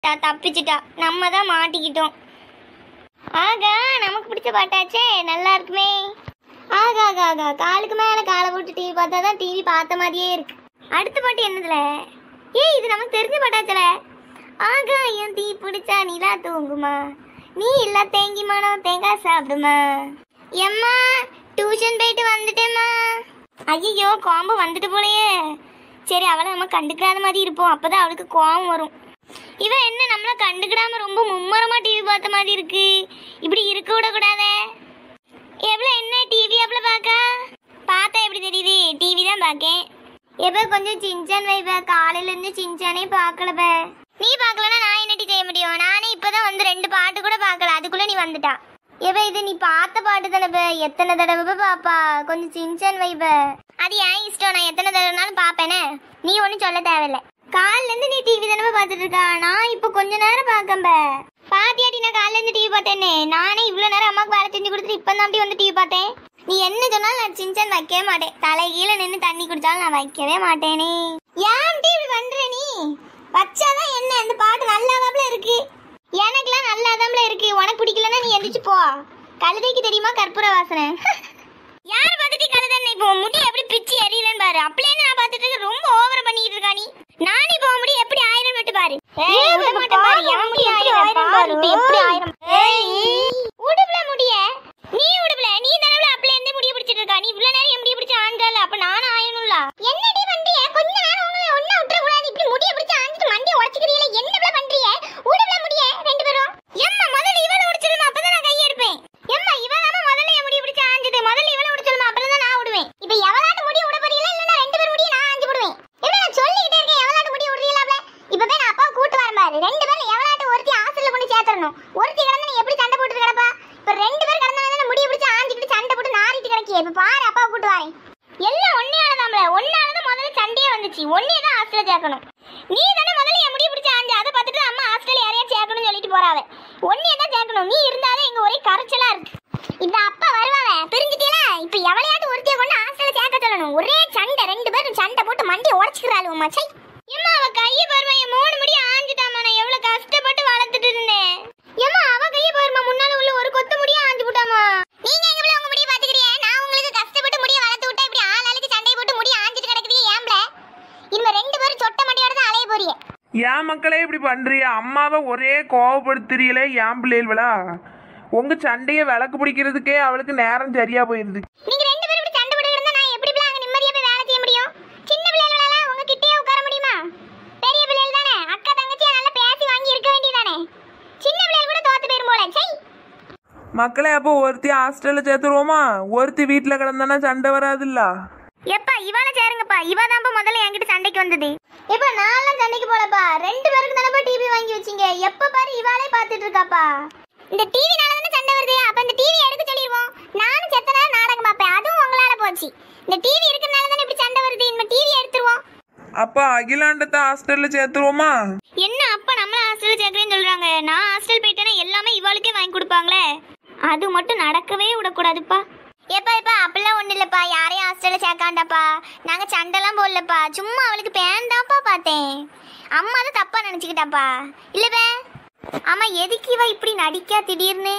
த- தப்பிச்சிட்டா நம்ம தான் மாட்டிக்கிட்டோம் ஆகா நமக்கு பிடிச்ச பாட்டாச்சே நல்லா இருக்குமே ஆகா ஆகா ஆகா காலுக்கு மேல காலை போட்டு டிவி பார்த்தா தான் டிவி பார்த்த மாதிரியே இருக்கு அடுத்த பாட்டு என்னதுல ஏய் இது நமக்கு தெரிஞ்ச பாட்டாச்சல ஆகா என் தீ பிடிச்சா நிலா தூங்குமா நீ இல்ல தேங்கி மனம் தேங்காய் சாப்பிடுமா எம்மா டியூஷன் போயிட்டு வந்துட்டேம்மா ஐயோ கோம்பு வந்துட்டு போலயே சரி அவளை நம்ம கண்டுக்காத மாதிரி இருப்போம் அப்பதான் அவளுக்கு கோவம் வரும் இவ என்ன நம்மள கண்டுக்கிடாம ரொம்ப மும்மரமா டிவி பார்த்த மாதிரி இருக்கு இப்படி இருக்க விடக்கூடாதே எவ்வளவு என்ன டிவி எவ்வளவு பாக்கா பார்த்தா எப்படி தெரியுது டிவி தான் பாக்கேன் எப்ப கொஞ்சம் சின்சான் வைப்ப காலையில இருந்து சின்சானே பார்க்கலப்ப நீ பார்க்கலனா நான் என்னடி செய்ய முடியும் நானே இப்பதான் வந்து ரெண்டு பாட்டு கூட பார்க்கல அதுக்குள்ள நீ வந்துட்டா எப்ப இது நீ பார்த்த பாட்டு தானே எத்தனை தடவை பாப்பா கொஞ்சம் சின்சான் வைப்ப அது ஏன் இஷ்டம் நான் எத்தனை தடவைனாலும் பாப்பேனே நீ ஒன்றும் சொல்ல தேவையில்ல காலைல இருந்து நீ டிவி தானே பார்த்துட்டு இருக்கா நான் இப்போ கொஞ்ச நேரம் பார்க்கம்ப பாத்தியாடி நான் காலைல இருந்து டிவி பார்த்தேனே நானே இவ்வளவு நேரம் அம்மாக்கு வேலை செஞ்சு கொடுத்துட்டு இப்போ தான் வந்து டிவி பார்த்தேன் நீ என்ன சொன்னாலும் நான் சின்சான் வைக்கவே மாட்டேன் தலை கீழே நின்று தண்ணி குடிச்சாலும் நான் வைக்கவே மாட்டேனே ஏன் இப்படி பண்ற நீ வச்சாதான் என்ன அந்த பாட்டு நல்லாதாப்ல இருக்கு எனக்குலாம் நல்லாதாப்ல இருக்கு உனக்கு பிடிக்கலன்னா நீ எந்திரிச்சு போ கழுதைக்கு தெரியுமா கற்பூர வாசனை யார் பார்த்துட்டு கழுதன்னு இப்போ உன் முடி எப்படி பிச்சு எரியலன்னு பாரு அப்படியே நான் பார்த்துட்டு இருக்க ரொம்ப ஓவர பண்ணிட்டு இருக்கா நீ நானே போக முடியும் எப்படி ஆயிரம் விட்டு பாரு ஏய், விட மாட்டேன் பாரு எவன் முடி ஆயிரம் பாரு இப்ப எப்படி ஆயிரம் உடுப்புல முடிய நீ உடுப்புல நீ தானே அப்படியே இருந்தே முடிய பிடிச்சிட்டு இருக்கா நீ இவ்வளவு நேரம் என் முடிய பிடிச்ச ஆண்கள் அப்ப நானும் ஆயணும்ல என்னடி பண்றிய கொஞ்ச நேரம் உங்களை ஒண்ணா விட்டுற கூடாது இப்படி முடிய பிடிச்சு ஆஞ்சிட்டு மண்டிய உடைச்சுக்கிறீல என்ன பண்றிய உடுப்புல முடிய ரெண்டு பேரும் எம்மா முதல்ல இவள உடிச்சிருமா அப்பதான் நான் கையை எடுப்பேன் எம்மா இவளாம முதல்ல என் முடிய பிடிச்சு ஆஞ்சது முதல்ல இவள உடிச்சிருமா அப்புறம் தான் நான் விடுவேன் இப்ப எவளாட்டு முடி விட போறீங்களா இல்ல ரெண்டு பேர் முடிய நான் ஆஞ்சு விடுவேன் என்ன நான் சொல்லிக்கிட்டே இருக்கேன் எவளாட்டு முடி விடுறீங்களாப்ல இப்ப போய் நான் அப்பா கூட்டு வரேன் பாரு ரெண்டு பேர்ல எவளாட்டு ஒருத்தி ஹாஸ்டல்ல கொண்டு சேர்த்தரணும் ஒருத்தி கிடந்து நீ எப்படி சண்டை போட்டு கிடப்பா இப்ப ரெண்டு பேர் கடந்தவங்க முடிய பிடிச்சு ஆஞ்சிக்கிட்டு சண்டை போட்டு நாரிட்டு கிடக்கி இப்ப பாரு அப்பா கூட்டு வரேன் எல்லாம் ஒன்னையாலதாம்ல ஒன்னாலதான் முதல்ல சண்டையே வந்துச்சு ஒன்னே தான் ஹாஸ்டல்ல சேர்க்கணும் நீ தானே முதல்ல என் முடிய பிடிச்சு ஆஞ்சு அதை பார்த்துட்டு அம்மா ஹாஸ்டல்ல யாரையா சேர்க்கணும்னு சொல்லிட்டு போறாவ ஒன்னே தான் சேர்க்கணும் நீ இருந்தாலே இங்க ஒரே கரைச்சலா இருக்கு இந்த அப்பா வருவாவ பிரிஞ்சுட்டீல இப்ப எவளையாவது ஒருத்திய கொண்டு ஹாஸ்டல்ல சேர்க்க சொல்லணும் ஒரே சண்டை ரெண்டு பேரும் சண்டை போட்டு மண்டி உடச்சுக்கிறாள் உமா சை ஏம்மா அவ கையை பாருமா என் மூணு முடி ஆஞ்சிட்டாமா நான் எவ்வளவு கஷ்டப்பட்டு வளர்த்துட்டு இருந்தேன் ஏம்மா அவ கையை பாருமா முன்னால உள்ள ஒரு கொத்து முடிய ஆஞ்சு விட்டாமா நீங்க எங்க உங்க முடிய பாத்துக்கிறீங்க நான் உங்களுக்கு கஷ்டப்பட்டு முடிய வளர்த்து விட்டா இப்படி ஆள் ஆளுக்கு சண்டை போட்டு முடி ஆஞ்சிட்டு கிடக்குது ஏம்பல இனிமே ரெண்டு பேரும் சொட்ட மண்டியோட தான் அலைய போறீங்க ஏன் மக்களே இப்படி பண்றிய அம்மாவை ஒரே கோவப்படுத்துறீங்களே ஏன் பிள்ளைகளா உங்க சண்டையை விளக்கு பிடிக்கிறதுக்கே அவளுக்கு நேரம் சரியா போயிருது நீங்க ரெண்டு பேரும் இப்படி சண்டை போட்டு இருந்தா நான் எப்படி அங்க நிம்மதியா போய் வேலை செய்ய முடியும் சின்ன பிள்ளைகளெல்லாம் உங்க கிட்டயே உட்கார முடியுமா பெரிய பிள்ளைகள் தானே அக்கா தங்கச்சியா நல்லா பேசி வாங்கி இருக்க வேண்டியதானே சின்ன பிள்ளைகள் கூட தோத்து போயிரும் போல சை மக்களே அப்போ ஒருத்தி ஹாஸ்டல்ல சேர்த்துருவோமா ஒருத்தி வீட்டுல கிடந்தானா சண்டை வராதுல்ல எப்பா இவன சேருங்கப்பா இவ தான்ப்பா முதல்ல என்கிட்ட சண்டைக்கு வந்தது இப்ப நான்லாம் சண்டைக்கு போலப்பா ரெண்டு பேருக்கு தானப்பா டிவி வாங்கி வச்சீங்க எப்ப பாரு இவாளே பாத்துட்டு இருக்காப்பா இந்த டிவினால தானே சண்டை வருது அப்ப இந்த டிவி எடுக்க சொல்லிடுவோம் நானும் செத்த நேரம் நாடகம் பார்ப்பேன் அதுவும் உங்களால போச்சு இந்த டிவி இருக்கறனால தானே இப்படி சண்டை வருது இந்த டிவி எடுத்துருவோம் அப்ப அகிலாண்டத்தை ஹாஸ்டல்ல சேர்த்துருவோமா என்ன அப்பா நம்மள ஹாஸ்டல்ல சேர்க்கறேன்னு சொல்றாங்க நான் ஹாஸ்டல் போயிட்டேன்னா எல்லாமே இவாளுக்கே வாங்கி கொடுப்பாங்களே அது மட்டும் நடக்கவே விடக்கூடாதுப்பா ஏப்பா ஏப்பா அப்படிலாம் ஒண்ணு இல்லப்பா யாரையும் ஹாஸ்டல்ல சேர்க்காண்டாப்பா நாங்க சண்டைலாம் போடலப்பா சும்மா அவளுக்கு பேன் தான்ப்பா பார்த்தேன் அம்மா தான் தப்பா நினைச்சுக்கிட்டாப்பா இல்லப்பே ஆமா எதுக்கு இவ இப்படி நடிக்கா திடீர்னு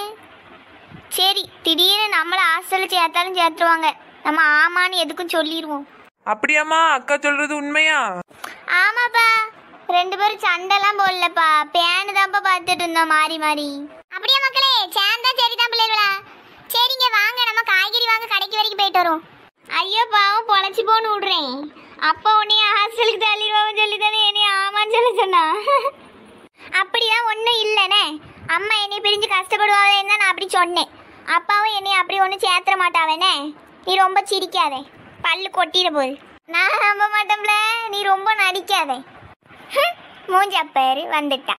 சரி திடீர்னு நம்மள ஹாஸ்டல்ல சேர்த்தாலும் சேர்த்துருவாங்க நம்ம ஆமான்னு எதுக்கும் சொல்லிடுவோம் அப்படியாம்மா அக்கா சொல்றது உண்மையா ஆமாப்பா ரெண்டு பேரும் சண்டைலாம் போடலப்பா பேனு தான்ப்பா பார்த்துட்டு இருந்தோம் மாறி மாறி அப்படியே மக்களே சேர்ந்தா சரிதான் பிள்ளைகளா சரிங்க வாங்க நம்ம காய்கறி வாங்க கடைக்கு வரைக்கும் போயிட்டு வரோம் ஐயோ பாவம் பொழைச்சி போன்னு விடுறேன் அப்பா உன்னைய ஹாஸ்டலுக்கு தள்ளிடுவான்னு சொல்லி தானே என்னைய ஆமான்னு சொல்ல சொன்னா அப்படிலாம் ஒன்றும் இல்லைனே அம்மா என்னை பிரிஞ்சு கஷ்டப்படுவாவேன்னு தான் நான் அப்படி சொன்னேன் அப்பாவும் என்னை அப்படி ஒன்றும் சேர்த்துற மாட்டாவேனே நீ ரொம்ப சிரிக்காதே பல்லு கொட்டிட போகுது நான் நம்ப மாட்டோம்ல நீ ரொம்ப நடிக்காதே ஹம், மூஞ்ச பேரு வந்துட்டா